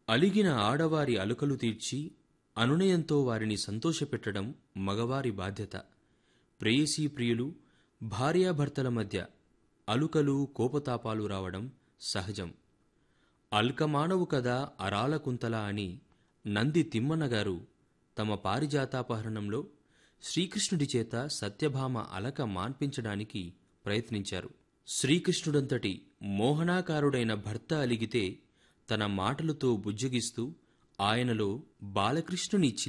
అలిగిన ఆడవారి అలుకలు తీర్చి అనునయంతో వారిని సంతోషపెట్టడం మగవారి బాధ్యత ప్రేయసీ ప్రియులు భార్యాభర్తల మధ్య అలుకలు కోపతాపాలు రావడం సహజం అల్కమానవు కదా అరాల కుంతల అని నంది తిమ్మన గారు తమ పారిజాతాపహరణంలో శ్రీకృష్ణుడి చేత సత్యభామ అలక మాన్పించడానికి ప్రయత్నించారు శ్రీకృష్ణుడంతటి మోహనాకారుడైన భర్త అలిగితే తన మాటలతో బుజ్జగిస్తూ ఆయనలో బాలకృష్ణుని